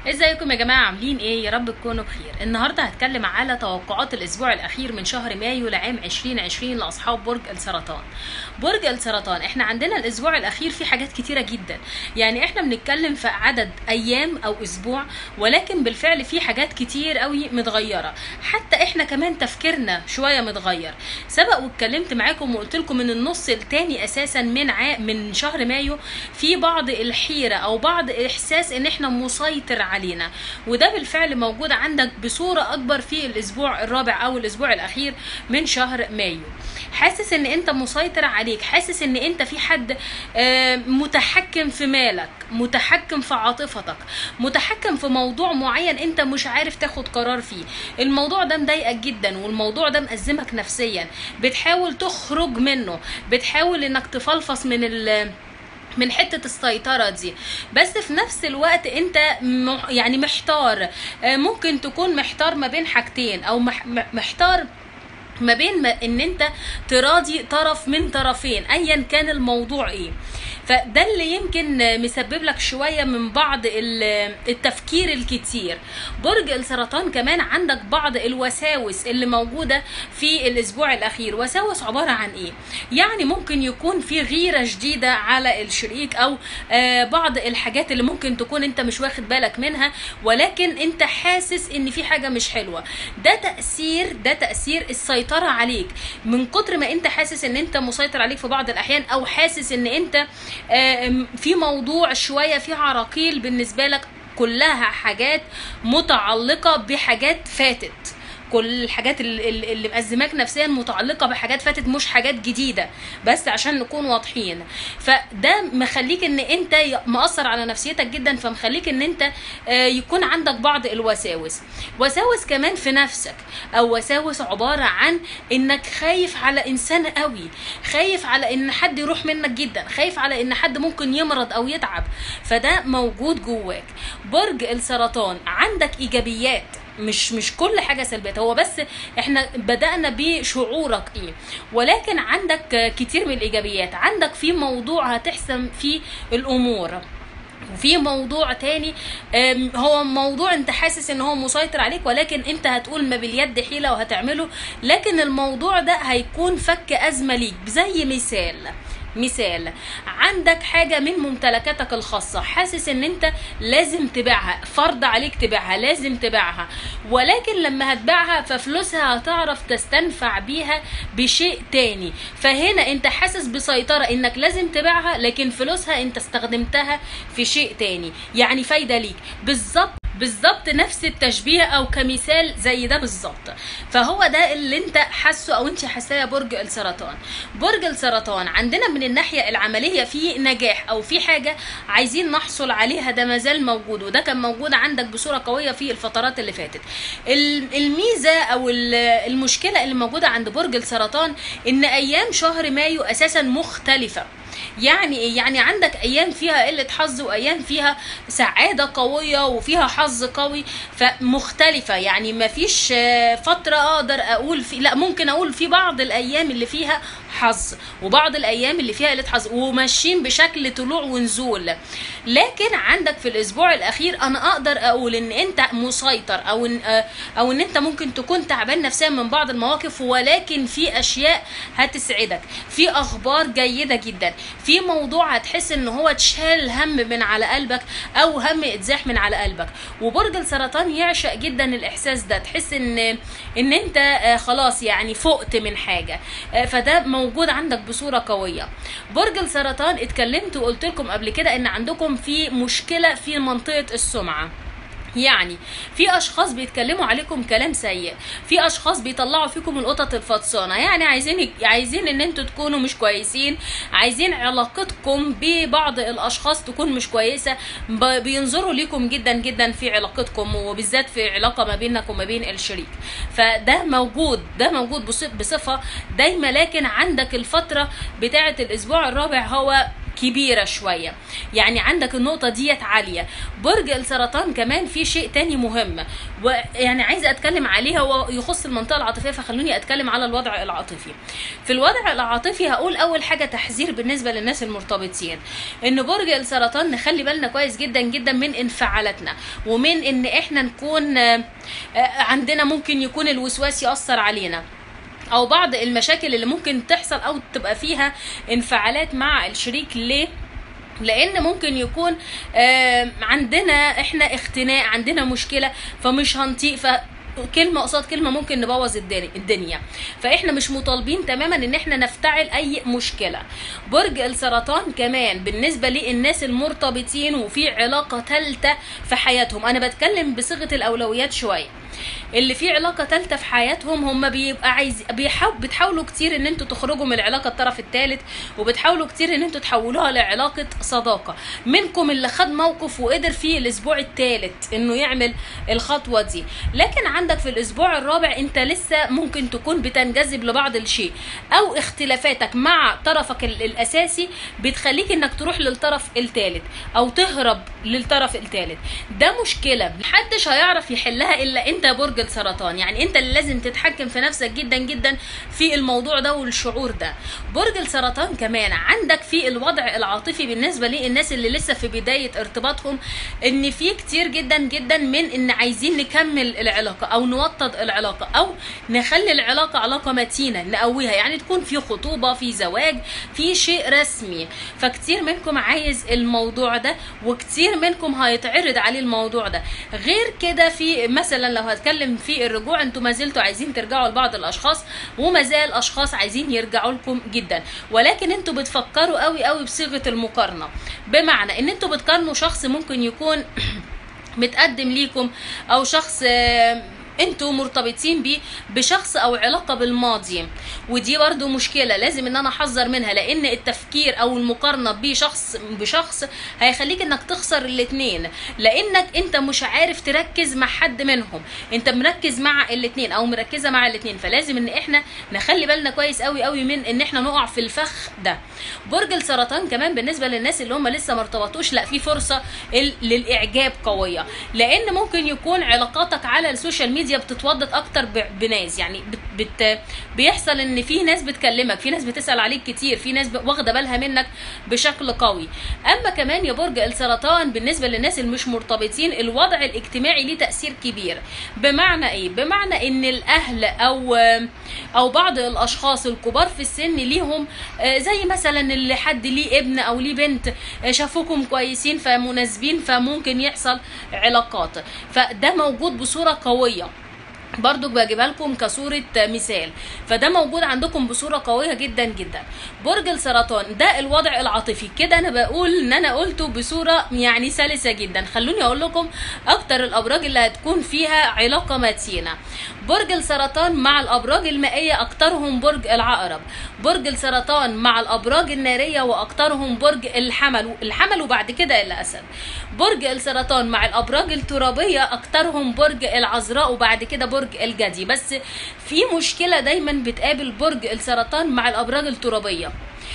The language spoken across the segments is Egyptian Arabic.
ازيكم يا جماعه عاملين ايه يا رب تكونوا بخير النهارده هتكلم على توقعات الاسبوع الاخير من شهر مايو لعام 2020 لاصحاب برج السرطان برج السرطان احنا عندنا الاسبوع الاخير فيه حاجات كتيره جدا يعني احنا بنتكلم في عدد ايام او اسبوع ولكن بالفعل في حاجات كتير قوي متغيره حتى احنا كمان تفكيرنا شويه متغير سبق واتكلمت معاكم وقلت لكم من النص التاني اساسا من ع... من شهر مايو في بعض الحيره او بعض احساس ان احنا مسيطر علينا وده بالفعل موجود عندك بصوره اكبر في الاسبوع الرابع او الاسبوع الاخير من شهر مايو حاسس ان انت مسيطر عليك حاسس ان انت في حد آه، متحكم في مالك متحكم في عاطفتك متحكم في موضوع معين انت مش عارف تاخد قرار فيه الموضوع ده مضايقك جدا والموضوع ده مأزمك نفسيا بتحاول تخرج منه بتحاول انك تفلفص من ال من حته السيطره دي بس في نفس الوقت انت م- يعني محتار آه، ممكن تكون محتار ما بين حاجتين او مح- محتار ما بين ما ان انت تراضي طرف من طرفين ايا كان الموضوع ايه فده اللي يمكن مسبب لك شويه من بعض ال- التفكير الكتير برج السرطان كمان عندك بعض الوساوس اللي موجوده في الاسبوع الاخير وساوس عباره عن ايه يعني ممكن يكون في غيره شديده على الشريك او آه، بعض الحاجات اللي ممكن تكون انت مش واخد بالك منها ولكن انت حاسس ان في حاجه مش حلوه ده تاثير ده تاثير السيطره عليك من كتر ما انت حاسس ان انت مسيطر عليك في بعض الاحيان او حاسس ان انت آم، في موضوع شويه فيه عراقيل بالنسبه لك كلها حاجات متعلقه بحاجات فاتت كل الحاجات اللي, اللي اللي مأزماك نفسيا متعلقه بحاجات فاتت مش حاجات جديده بس عشان نكون واضحين فده مخليك ان انت ي- مأثر على نفسيتك جدا فمخليك ان انت آه، يكون عندك بعض الوساوس وساوس كمان في نفسك او وساوس عباره عن انك خايف على انسان قوي خايف على ان حد يروح منك جدا خايف على ان حد ممكن يمرض او يتعب فده موجود جواك برج السرطان عندك ايجابيات مش مش كل حاجه سلبيات هو بس احنا بدانا بشعورك ايه ولكن عندك كتير من الايجابيات عندك في موضوع هتحسم فيه الامور وفي موضوع تاني أم، هو موضوع انت حاسس ان هو مسيطر عليك ولكن انت هتقول ما باليد حيلة وهتعمله لكن الموضوع ده هيكون فك ازمة ليك زي مثال مثال عندك حاجة من ممتلكاتك الخاصة حاسس ان انت لازم تبيعها فرض عليك تبيعها لازم تبيعها ولكن لما هتبيعها ففلوسها هتعرف تستنفع بيها بشيء تاني فهنا انت حاسس بسيطرة انك لازم تبيعها لكن فلوسها انت استخدمتها في شيء تاني يعني فايدة ليك بالظبط بالظبط نفس التشبيه او كمثال زي ده بالظبط فهو ده اللي انت حاسه او انت حاساه يا برج السرطان برج السرطان عندنا من الناحيه العمليه في نجاح او في حاجه عايزين نحصل عليها ده مازال موجود وده كان موجود عندك بصوره قويه في الفترات اللي فاتت ال- الميزه او ال- المشكله اللي موجوده عند برج السرطان ان ايام شهر مايو اساسا مختلفه يعني ايه يعني عندك ايام فيها قله حظ وايام فيها سعاده قويه وفيها حظ قوي فمختلفه يعني ما فيش فتره اقدر اقول في لا ممكن اقول في بعض الايام اللي فيها حظ وبعض الايام اللي فيها قله حظ وماشيين بشكل طلوع ونزول لكن عندك في الاسبوع الاخير انا اقدر اقول ان انت مسيطر او ان او ان انت ممكن تكون تعبان نفسيا من بعض المواقف ولكن في اشياء هتسعدك في اخبار جيده جدا في موضوع هتحس ان هو اتشال هم من على قلبك او هم اتزاح من على قلبك وبرج السرطان يعشق جدا الاحساس ده تحس ان ان انت آه، خلاص يعني فقت من حاجه آه، فده موجود عندك بصوره قويه برج السرطان اتكلمت وقلت لكم قبل كده ان عندكم في مشكله في منطقه السمعه يعني في اشخاص بيتكلموا عليكم كلام سيء في اشخاص بيطلعوا فيكم القطط الفطسانه يعني عايزين عايزين ان انتوا تكونوا مش كويسين عايزين علاقتكم ببعض الاشخاص تكون مش كويسه ب- بينظروا ليكم جدا جدا في علاقتكم وبالذات في علاقه ما بينك وما بين الشريك فده موجود ده موجود بص- بصفه دايمه لكن عندك الفتره بتاعه الاسبوع الرابع هو كبيره شويه يعني عندك النقطه ديت عاليه برج السرطان كمان في شيء تاني مهم ويعني عايزه اتكلم عليها ويخص المنطقه العاطفيه فخلوني اتكلم على الوضع العاطفي في الوضع العاطفي هقول اول حاجه تحذير بالنسبه للناس المرتبطين ان برج السرطان نخلي بالنا كويس جدا جدا من انفعالاتنا ومن ان احنا نكون آه، آه، عندنا ممكن يكون الوسواس ياثر علينا او بعض المشاكل اللي ممكن تحصل او تبقى فيها انفعالات مع الشريك ليه لان ممكن يكون آه، عندنا احنا اختناق عندنا مشكله فمش هنطيق ف كلمه قصاد كلمه ممكن نبوظ الدنيا الدنيا فاحنا مش مطالبين تماما ان احنا نفتعل اي مشكله برج السرطان كمان بالنسبه للناس المرتبطين وفي علاقه ثالثه في حياتهم انا بتكلم بصيغه الاولويات شويه اللي في علاقه ثالثه في حياتهم هم بيبقى عايز بيحاول بتحاولوا كتير ان انتوا تخرجوا من العلاقه الطرف الثالث وبتحاولوا كتير ان انتوا تحولوها لعلاقه صداقه منكم اللي خد موقف وقدر في الاسبوع الثالث انه يعمل الخطوه دي لكن عندك في الاسبوع الرابع انت لسه ممكن تكون بتنجذب لبعض الشيء او اختلافاتك مع طرفك ال- الاساسي بتخليك انك تروح للطرف الثالث او تهرب للطرف الثالث ده مشكله محدش هيعرف يحلها الا انت يا برج السرطان يعني انت اللي لازم تتحكم في نفسك جدا جدا في الموضوع ده والشعور ده برج السرطان كمان عندك في الوضع العاطفي بالنسبه للناس اللي لسه في بدايه ارتباطهم ان في كتير جدا جدا من ان عايزين نكمل العلاقه او نوطد العلاقه او نخلي العلاقه علاقه متينه نقويها يعني تكون في خطوبه في زواج في شيء رسمي فكتير منكم عايز الموضوع ده وكتير منكم هيتعرض عليه الموضوع ده غير كده في مثلا لو هتكلم في الرجوع انتوا ما زلتوا عايزين ترجعوا لبعض الاشخاص وما زال اشخاص عايزين يرجعوا لكم جدا ولكن انتوا بتفكروا قوي قوي بصيغه المقارنه بمعنى ان انتوا بتقارنوا شخص ممكن يكون متقدم ليكم او شخص آه، انتوا مرتبطين بيه بشخص او علاقه بالماضي ودي برضو مشكله لازم ان انا احذر منها لان التفكير او المقارنه بشخص بشخص هيخليك انك تخسر الاتنين لانك انت مش عارف تركز مع حد منهم انت مركز مع الاتنين او مركزه مع الاتنين فلازم ان احنا نخلي بالنا كويس قوي قوي من ان احنا نقع في الفخ ده برج السرطان كمان بالنسبه للناس اللي هم لسه ما ارتبطوش لا في فرصه ال- للاعجاب قويه لان ممكن يكون علاقاتك على السوشيال ميديا بتتوضد اكتر ب- بناس يعني بت بت بيحصل ان في ناس بتكلمك في ناس بتسال عليك كتير في ناس ب- واخده بالها منك بشكل قوي اما كمان يا برج السرطان بالنسبه للناس اللي مش مرتبطين الوضع الاجتماعي ليه تاثير كبير بمعنى ايه بمعنى ان الاهل او او بعض الاشخاص الكبار في السن ليهم آه، زي مثلا اللي حد ليه ابن او ليه بنت آه، شافوكم كويسين فمناسبين فممكن يحصل علاقات فده موجود بصوره قويه برضو بجيبها لكم كصورة مثال فده موجود عندكم بصورة قوية جدا جدا برج السرطان ده الوضع العاطفي كده انا بقول ان انا قلته بصورة يعني سلسة جدا خلوني اقول لكم اكتر الابراج اللي هتكون فيها علاقة متينة برج السرطان مع الابراج المائية اكترهم برج العقرب برج السرطان مع الابراج النارية واكترهم برج الحمل الحمل وبعد كده الاسد برج السرطان مع الابراج الترابية اكترهم برج العذراء وبعد كده برج الجدي بس في مشكلة دايما بتقابل برج السرطان مع الابراج الترابية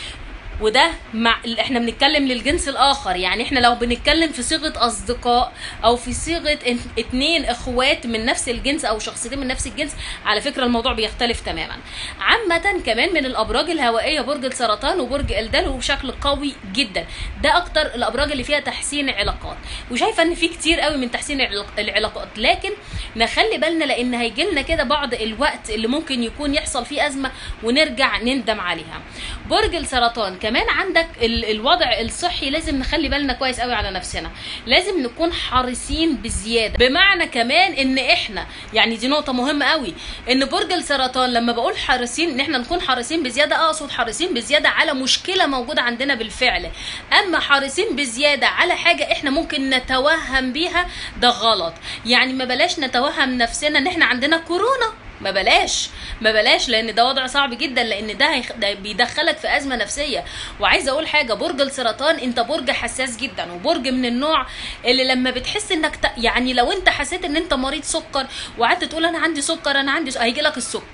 وده مع احنا بنتكلم للجنس الاخر يعني احنا لو بنتكلم في صيغه اصدقاء او في صيغه ان- اتنين اخوات من نفس الجنس او شخصيتين من نفس الجنس على فكره الموضوع بيختلف تماما عامه كمان من الابراج الهوائيه برج السرطان وبرج الدلو بشكل قوي جدا ده اكتر الابراج اللي فيها تحسين علاقات وشايفه ان في كتير قوي من تحسين العلاق- العلاقات لكن نخلي بالنا لان هيجي لنا كده بعض الوقت اللي ممكن يكون يحصل فيه ازمه ونرجع نندم عليها برج السرطان كمان عندك ال- الوضع الصحي لازم نخلي بالنا كويس قوي على نفسنا لازم نكون حريصين بزياده بمعنى كمان ان احنا يعني دي نقطه مهمه قوي ان برج السرطان لما بقول حريصين ان احنا نكون حريصين بزياده اقصد حريصين بزياده على مشكله موجوده عندنا بالفعل اما حريصين بزياده على حاجه احنا ممكن نتوهم بيها ده غلط يعني ما بلاش نتوهم نفسنا ان احنا عندنا كورونا ما بلاش ما بلاش لان ده وضع صعب جدا لان ده, هيخ... ده بيدخلك في ازمه نفسيه وعايزه اقول حاجه برج السرطان انت برج حساس جدا وبرج من النوع اللي لما بتحس انك ت... يعني لو انت حسيت ان انت مريض سكر وقعدت تقول انا عندي سكر انا عندي س... هيجي لك السكر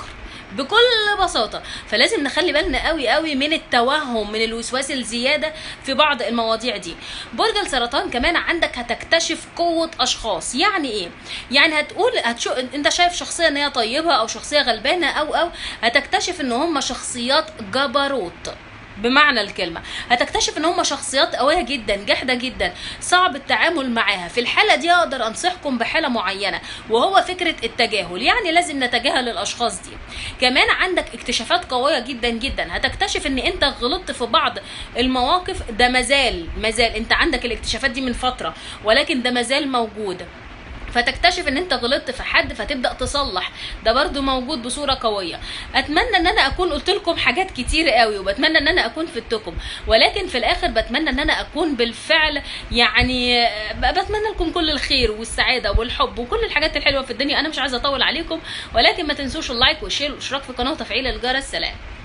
بكل بساطه فلازم نخلي بالنا قوي قوي من التوهم من الوسواس الزياده في بعض المواضيع دي برج السرطان كمان عندك هتكتشف قوه اشخاص يعني ايه يعني هتقول هتشو انت شايف شخصيه ان هي طيبه او شخصيه غلبانه او او هتكتشف ان هم شخصيات جبروت بمعنى الكلمة هتكتشف ان هم شخصيات قوية جدا جاحدة جدا صعب التعامل معاها في الحالة دي اقدر انصحكم بحالة معينة وهو فكرة التجاهل يعني لازم نتجاهل الاشخاص دي كمان عندك اكتشافات قوية جدا جدا هتكتشف ان انت غلطت في بعض المواقف ده مازال مازال انت عندك الاكتشافات دي من فترة ولكن ده مازال موجود فتكتشف ان انت غلطت في حد فتبدا تصلح ده برضو موجود بصوره قويه اتمنى ان انا اكون قلت لكم حاجات كتير قوي وبتمنى ان انا اكون فدتكم ولكن في الاخر بتمنى ان انا اكون بالفعل يعني بتمنى لكم كل الخير والسعاده والحب وكل الحاجات الحلوه في الدنيا انا مش عايزه اطول عليكم ولكن ما تنسوش اللايك والشير والاشتراك في القناه وتفعيل الجرس سلام